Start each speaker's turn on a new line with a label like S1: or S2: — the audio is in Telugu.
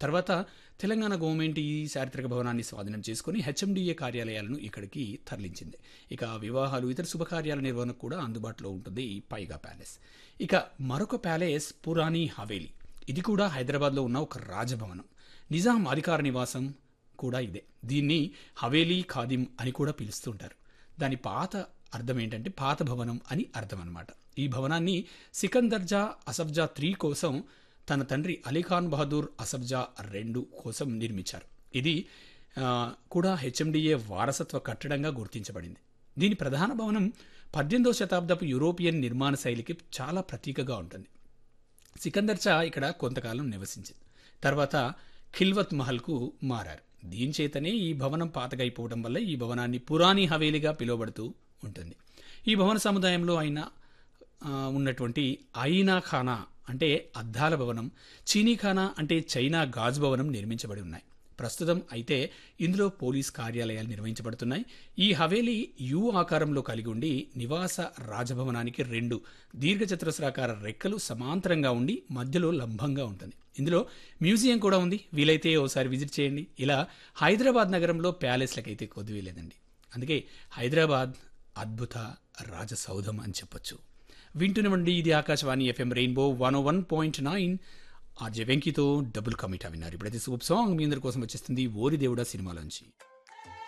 S1: తర్వాత తెలంగాణ గవర్నమెంట్ ఈ చారిత్రక భవనాన్ని స్వాధీనం చేసుకుని హెచ్ఎండిఏ కార్యాలయాలను ఇక్కడికి తరలించింది ఇక వివాహాలు ఇతర శుభకార్యాల నిర్వహణకు కూడా అందుబాటులో ఉంటుంది ఈ పైగా ప్యాలెస్ ఇక మరొక ప్యాలెస్ పురాణి హవేలీ ఇది కూడా హైదరాబాద్లో ఉన్న ఒక రాజభవనం నిజాం అధికార నివాసం కూడా ఇదే దీన్ని హవేలీ ఖాదిం అని కూడా పిలుస్తుంటారు దాని పాత అర్థం ఏంటంటే పాత భవనం అని అర్థం అన్నమాట ఈ భవనాన్ని సికందర్జా అసఫ్జా త్రీ కోసం తన తండ్రి అలీఖాన్ బహదూర్ అసఫ్జా రెండు కోసం నిర్మించారు ఇది ఆ, కూడా హెచ్ఎండిఏ వారసత్వ కట్టడంగా గుర్తించబడింది దీని ప్రధాన భవనం పద్దెనిమిదవ శతాబ్దపు యూరోపియన్ నిర్మాణ శైలికి చాలా ప్రతీకగా ఉంటుంది సికందర్ షా ఇక్కడ కొంతకాలం నివసించింది తర్వాత ఖిల్వత్ మహల్కు మారారు దీని చేతనే ఈ భవనం పాతగైపోవడం వల్ల ఈ భవనాన్ని పురాణి హవేలీగా పిలువబడుతూ ఉంటుంది ఈ భవన సముదాయంలో అయిన ఆ, ఉన్నటువంటి ఐనా ఖానా అంటే అద్దాల భవనం చీనీ ఖానా అంటే చైనా గాజు భవనం నిర్మించబడి ఉన్నాయి ప్రస్తుతం అయితే ఇందులో పోలీస్ కార్యాలయాలు నిర్వహించబడుతున్నాయి ఈ హవేలీ యు ఆకారంలో కలిగి ఉండి నివాస రాజభవనానికి రెండు దీర్ఘచతురస్రాకార రెక్కలు సమాంతరంగా ఉండి మధ్యలో లంబంగా ఉంటుంది ఇందులో మ్యూజియం కూడా ఉంది వీలైతే ఓసారి విజిట్ చేయండి ఇలా హైదరాబాద్ నగరంలో ప్యాలెస్లకైతే కొద్ది లేదండి అందుకే హైదరాబాద్ అద్భుత రాజసౌధం అని చెప్పొచ్చు వింటున్నవండి ఇది Akashvani FM rainbow one one point nine ఆ జవెంకితో డబుల్ కమిటా విన్నారు ఇప్పుడైతే సూప్ సాంగ్ మీ అందరి కోసం వచ్చేస్తుంది ఓరి దేవుడా సినిమాలోంచి